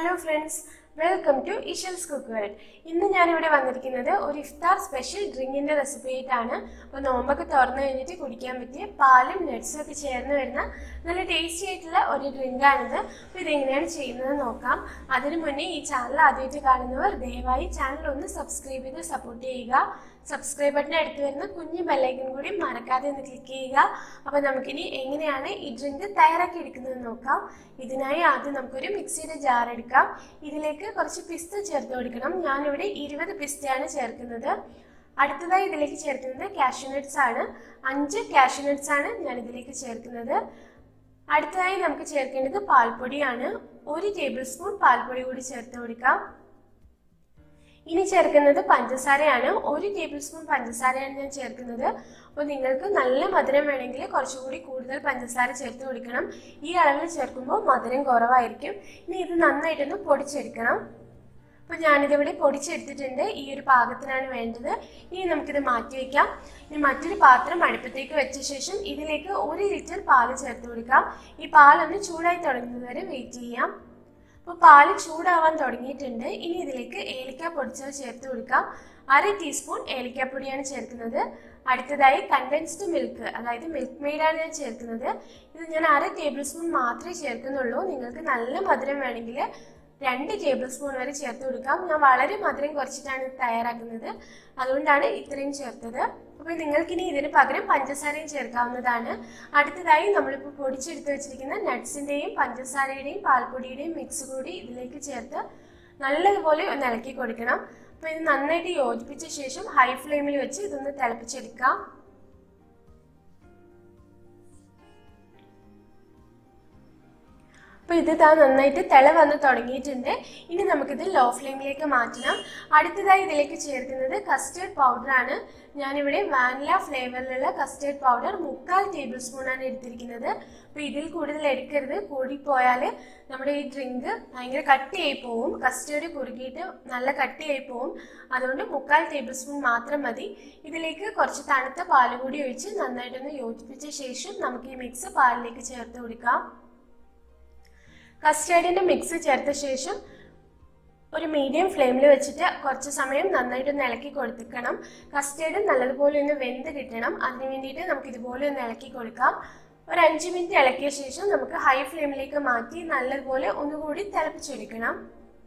hello friends welcome to Ishal's cook world ഇന്ന് ഞാനിവിടെ വന്നിരിക്കുന്നത് ഒരു ഇഫ്താർ സ്പെഷ്യൽ ഡ്രിങ്കിന്റെ റെസിപ്പി ആയിട്ടാണ് അപ്പോൾ നോമ്പൊക്കെ തുറന്നു കഴിഞ്ഞിട്ട് കുടിക്കാൻ പറ്റിയ പാലും നട്ട്സും ഒക്കെ ചേർന്ന് വരുന്ന നല്ല ടേസ്റ്റി ആയിട്ടുള്ള ഒരു ഡ്രിങ്കാണിത് അപ്പോൾ ഇതെങ്ങനെയാണ് ചെയ്യുന്നത് നോക്കാം അതിനു മുന്നേ ഈ ചാനൽ ആദ്യമായിട്ട് കാണുന്നവർ ദയവായി ചാനൽ ഒന്ന് സബ്സ്ക്രൈബ് ചെയ്ത് സപ്പോർട്ട് ചെയ്യുക സബ്സ്ക്രൈബ് ബട്ടൺ അടുത്ത് വരുന്ന കുഞ്ഞു ബെല്ലൈക്കൻ കൂടി മറക്കാതെ ഒന്ന് ക്ലിക്ക് ചെയ്യുക അപ്പോൾ നമുക്കിനി എങ്ങനെയാണ് ഈ ഡ്രിങ്ക് തയ്യാറാക്കി എടുക്കുന്നത് നോക്കാം ഇതിനായി ആദ്യം നമുക്കൊരു മിക്സിയുടെ ജാർ എടുക്കാം ഇതിലേക്ക് കുറച്ച് പിസ്ത ചേർത്ത് കൊടുക്കണം ഞാനിവിടെ ഇരുപത് പിസ്തയാണ് ചേർക്കുന്നത് അടുത്തതായി ഇതിലേക്ക് ചേർക്കുന്നത് കാഷ്യൂനട്ട്സ് ആണ് അഞ്ച് കാഷ്യൂനട്ട്സ് ആണ് ഞാൻ ഇതിലേക്ക് ചേർക്കുന്നത് അടുത്തതായി നമുക്ക് ചേർക്കേണ്ടത് പാൽപ്പൊടിയാണ് ഒരു ടേബിൾ സ്പൂൺ പാൽപ്പൊടി കൂടി ചേർത്ത് കൊടുക്കാം ഇനി ചേർക്കുന്നത് പഞ്ചസാരയാണ് ഒരു ടേബിൾ സ്പൂൺ പഞ്ചസാരയാണ് ഞാൻ ചേർക്കുന്നത് അപ്പോൾ നിങ്ങൾക്ക് നല്ല മധുരം വേണമെങ്കിൽ കുറച്ചുകൂടി കൂടുതൽ പഞ്ചസാര ചേർത്ത് കൊടുക്കണം ഈ അളവിൽ ചേർക്കുമ്പോൾ മധുരം കുറവായിരിക്കും ഇനി ഇത് നന്നായിട്ടൊന്ന് പൊടിച്ചെടുക്കണം അപ്പോൾ ഞാനിതിവിടെ പൊടിച്ചെടുത്തിട്ടുണ്ട് ഈ ഒരു പാകത്തിനാണ് വേണ്ടത് ഇനി നമുക്കിത് മാറ്റി വയ്ക്കാം ഇനി മറ്റൊരു പാത്രം അടുപ്പത്തേക്ക് വെച്ച ശേഷം ഇതിലേക്ക് ഒരു ലിറ്റർ പാല് ചേർത്ത് കൊടുക്കാം ഈ പാലൊന്ന് ചൂടായി തുടങ്ങുന്നത് വരെ വെയിറ്റ് ചെയ്യാം അപ്പോൾ പാല് ചൂടാവാൻ തുടങ്ങിയിട്ടുണ്ട് ഇനി ഇതിലേക്ക് ഏലക്ക പൊടിച്ചത് ചേർത്ത് കൊടുക്കാം അര ടീസ്പൂൺ ഏലക്കാപ്പൊടിയാണ് ചേർക്കുന്നത് അടുത്തതായി കണ്ടൻസ്ഡ് മിൽക്ക് അതായത് മിൽക്ക് മെയ്ഡാണ് ഞാൻ ചേർക്കുന്നത് ഇത് ഞാൻ അര ടേബിൾ സ്പൂൺ മാത്രമേ ചേർക്കുന്നുള്ളൂ നിങ്ങൾക്ക് നല്ല മധുരം വേണമെങ്കിൽ രണ്ട് ടേബിൾ സ്പൂൺ വരെ ചേർത്ത് കൊടുക്കാം ഞാൻ വളരെ മധുരം കുറച്ചിട്ടാണ് ഇത് തയ്യാറാക്കുന്നത് അതുകൊണ്ടാണ് ഇത്രയും ചേർത്തത് അപ്പോൾ നിങ്ങൾക്കിനി ഇതിന് പകരം പഞ്ചസാരയും ചേർക്കാവുന്നതാണ് അടുത്തതായി നമ്മളിപ്പോൾ പൊടിച്ചെടുത്ത് വെച്ചിരിക്കുന്ന നട്ട്സിൻ്റെയും പഞ്ചസാരയുടെയും പാൽപ്പൊടിയുടെയും മിക്സ് കൂടി ഇതിലേക്ക് ചേർത്ത് നല്ലതുപോലെ ഒന്ന് ഇളക്കി കൊടുക്കണം അപ്പോൾ ഇത് നന്നായിട്ട് യോജിപ്പിച്ച ശേഷം ഹൈ ഫ്ലെയിമിൽ വെച്ച് ഇതൊന്ന് തിളപ്പിച്ചെടുക്കാം അപ്പോൾ ഇത് താ നന്നായിട്ട് തിള വന്ന് തുടങ്ങിയിട്ടുണ്ട് ഇനി നമുക്കിത് ലോ ഫ്ലെയിമിലേക്ക് മാറ്റണം അടുത്തതായി ഇതിലേക്ക് ചേർക്കുന്നത് കസ്റ്റേർഡ് പൗഡറാണ് ഞാനിവിടെ വാനില ഫ്ലേവറിലുള്ള കസ്റ്റേർഡ് പൗഡർ മുക്കാൽ ടേബിൾ സ്പൂണാണ് എടുത്തിരിക്കുന്നത് അപ്പോൾ ഇതിൽ കൂടുതൽ എടുക്കരുത് കൂടിപ്പോയാൽ നമ്മുടെ ഈ ഡ്രിങ്ക് ഭയങ്കര കട്ടിയായി പോവും കസ്റ്റേർഡ് കുറുകിയിട്ട് നല്ല കട്ടിയായി പോവും അതുകൊണ്ട് മുക്കാൽ ടേബിൾ സ്പൂൺ മാത്രം മതി ഇതിലേക്ക് കുറച്ച് തണുത്ത പാല് കൂടി ഒഴിച്ച് നന്നായിട്ടൊന്ന് യോജിപ്പിച്ച ശേഷം നമുക്ക് ഈ മിക്സ് പാലിലേക്ക് ചേർത്ത് കൊടുക്കാം കസ്റ്റേർഡിൻ്റെ മിക്സ് ചേർത്ത ശേഷം ഒരു മീഡിയം ഫ്ലെയിമിൽ വെച്ചിട്ട് കുറച്ച് സമയം നന്നായിട്ടൊന്ന് ഇളക്കി കൊടുത്തിക്കണം കസ്റ്റേർഡ് നല്ലതുപോലെ ഒന്ന് വെന്ത് കിട്ടണം അതിന് വേണ്ടിയിട്ട് നമുക്ക് ഇതുപോലെ ഒന്ന് ഇളക്കി കൊടുക്കാം ഒരു അഞ്ച് മിനിറ്റ് ഇളക്കിയ ശേഷം നമുക്ക് ഹൈ ഫ്ലെയിമിലേക്ക് മാറ്റി നല്ലതുപോലെ ഒന്നുകൂടി തിളപ്പിച്ചെടുക്കണം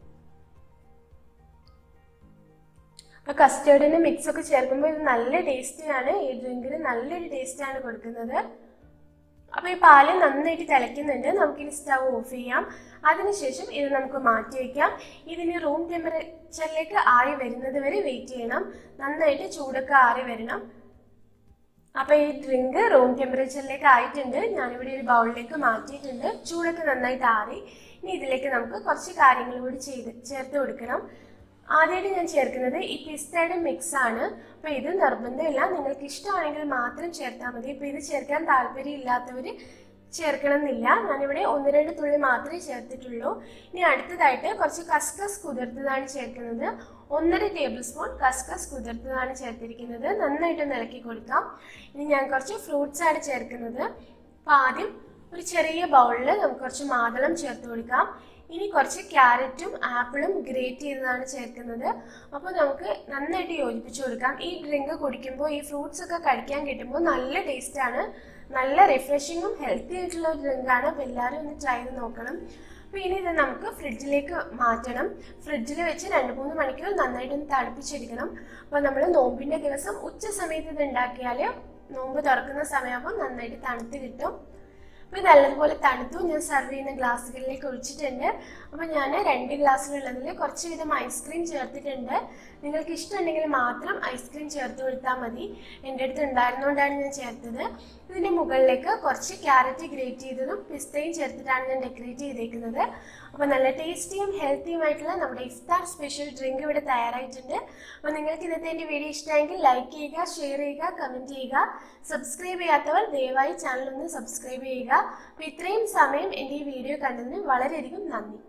അപ്പോൾ കസ്റ്റേർഡിൻ്റെ മിക്സ് ഒക്കെ ചേർക്കുമ്പോൾ ഇത് നല്ല ടേസ്റ്റിയാണ് ഈ ഡ്രിങ്കിന് നല്ലൊരു ടേസ്റ്റാണ് കൊടുക്കുന്നത് അപ്പോൾ ഈ പാല് നന്നായിട്ട് തിളയ്ക്കുന്നുണ്ട് നമുക്കിനി സ്റ്റവ് ഓഫ് ചെയ്യാം അതിനുശേഷം ഇത് നമുക്ക് മാറ്റി വയ്ക്കാം ഇതിന് റൂം ടെമ്പറേച്ചറിലേക്ക് ആയി വരുന്നത് വരെ വെയിറ്റ് ചെയ്യണം നന്നായിട്ട് ചൂടൊക്കെ ആറി വരണം അപ്പോൾ ഈ ഡ്രിങ്ക് റൂം ടെമ്പറേച്ചറിലേക്ക് ആയിട്ടുണ്ട് ഞാനിവിടെ ഒരു ബൗളിലേക്ക് മാറ്റിയിട്ടുണ്ട് ചൂടൊക്കെ നന്നായിട്ട് ആറി ഇനി ഇതിലേക്ക് നമുക്ക് കുറച്ച് കാര്യങ്ങൾ കൂടി ചെയ്ത് ചേർത്ത് കൊടുക്കണം ആദ്യമായിട്ട് ഞാൻ ചേർക്കുന്നത് ഈ പിസ്തയുടെ മിക്സ് ആണ് അപ്പോൾ ഇത് നിർബന്ധമില്ല നിങ്ങൾക്ക് ഇഷ്ടമാണെങ്കിൽ മാത്രം ചേർത്താൽ മതി ഇപ്പോൾ ഇത് ചേർക്കാൻ താല്പര്യം ഇല്ലാത്തവർ ചേർക്കണം എന്നില്ല ഞാനിവിടെ ഒന്ന് രണ്ട് തുള്ളി മാത്രമേ ചേർത്തിട്ടുള്ളൂ ഇനി അടുത്തതായിട്ട് കുറച്ച് കസ്കസ് കുതിർത്തതാണ് ചേർക്കുന്നത് ഒന്നര ടേബിൾ സ്പൂൺ കസ്കസ് കുതിർത്തതാണ് ചേർത്തിരിക്കുന്നത് നന്നായിട്ട് ഇളക്കി കൊടുക്കാം ഇനി ഞാൻ കുറച്ച് ഫ്രൂട്ട്സ് ആണ് ചേർക്കുന്നത് അപ്പോൾ ആദ്യം ഒരു ചെറിയ ബൗളിൽ നമുക്ക് കുറച്ച് മാതളം ചേർത്ത് കൊടുക്കാം ഇനി കുറച്ച് ക്യാരറ്റും ആപ്പിളും ഗ്രേറ്റ് ചെയ്തതാണ് ചേർക്കുന്നത് അപ്പോൾ നമുക്ക് നന്നായിട്ട് യോജിപ്പിച്ച് കൊടുക്കാം ഈ ഡ്രിങ്ക് കുടിക്കുമ്പോൾ ഈ ഫ്രൂട്ട്സ് ഒക്കെ കഴിക്കാൻ കിട്ടുമ്പോൾ നല്ല ടേസ്റ്റാണ് നല്ല റിഫ്രഷിങ്ങും ഹെൽത്തി ആയിട്ടുള്ള ഒരു ഡ്രിങ്കാണ് അപ്പോൾ എല്ലാവരും ഒന്ന് ട്രൈ ചെയ്ത് നോക്കണം അപ്പോൾ ഇനി ഇത് നമുക്ക് ഫ്രിഡ്ജിലേക്ക് മാറ്റണം ഫ്രിഡ്ജിൽ വെച്ച് രണ്ട് മൂന്ന് മണിക്കൂർ നന്നായിട്ടൊന്ന് തണുപ്പിച്ചെടുക്കണം അപ്പോൾ നമ്മൾ നോമ്പിൻ്റെ ദിവസം ഉച്ച സമയത്ത് ഇത് ഉണ്ടാക്കിയാൽ നോമ്പ് തുറക്കുന്ന സമയമാകുമ്പോൾ നന്നായിട്ട് തണുത്ത് കിട്ടും അപ്പോൾ നല്ലതുപോലെ തണുത്തു ഞാൻ സെർവ് ചെയ്യുന്ന ഗ്ലാസ്സുകളിലേക്ക് ഒഴിച്ചിട്ടുണ്ട് അപ്പോൾ ഞാൻ രണ്ട് ഗ്ലാസ്സിലുള്ളതിൽ കുറച്ച് വിധം ഐസ്ക്രീം ചേർത്തിട്ടുണ്ട് നിങ്ങൾക്ക് ഇഷ്ടമുണ്ടെങ്കിൽ മാത്രം ഐസ്ക്രീം ചേർത്ത് കൊടുത്താൽ മതി എൻ്റെ അടുത്ത് ഉണ്ടായിരുന്നുകൊണ്ടാണ് ഞാൻ ചേർത്തത് ഇതിൻ്റെ മുകളിലേക്ക് കുറച്ച് ക്യാരറ്റ് ഗ്രേറ്റ് ചെയ്തതും പിസ്തയും ചേർത്തിട്ടാണ് ഞാൻ ഡെക്കറേറ്റ് ചെയ്തേക്കുന്നത് അപ്പോൾ നല്ല ടേസ്റ്റിയും ഹെൽത്തിയുമായിട്ടുള്ള നമ്മുടെ ഇഫ്താർ സ്പെഷ്യൽ ഡ്രിങ്ക് ഇവിടെ തയ്യാറായിട്ടുണ്ട് അപ്പോൾ നിങ്ങൾക്ക് ഇന്നത്തെ എൻ്റെ വീഡിയോ ഇഷ്ടമായെങ്കിൽ ലൈക്ക് ചെയ്യുക ഷെയർ ചെയ്യുക കമൻറ്റ് ചെയ്യുക സബ്സ്ക്രൈബ് ചെയ്യാത്തവർ ദയവായി ചാനൽ ഒന്ന് സബ്സ്ക്രൈബ് ചെയ്യുക അപ്പോൾ ഇത്രയും സമയം എൻ്റെ ഈ വീഡിയോ കണ്ടതിന് വളരെയധികം നന്ദി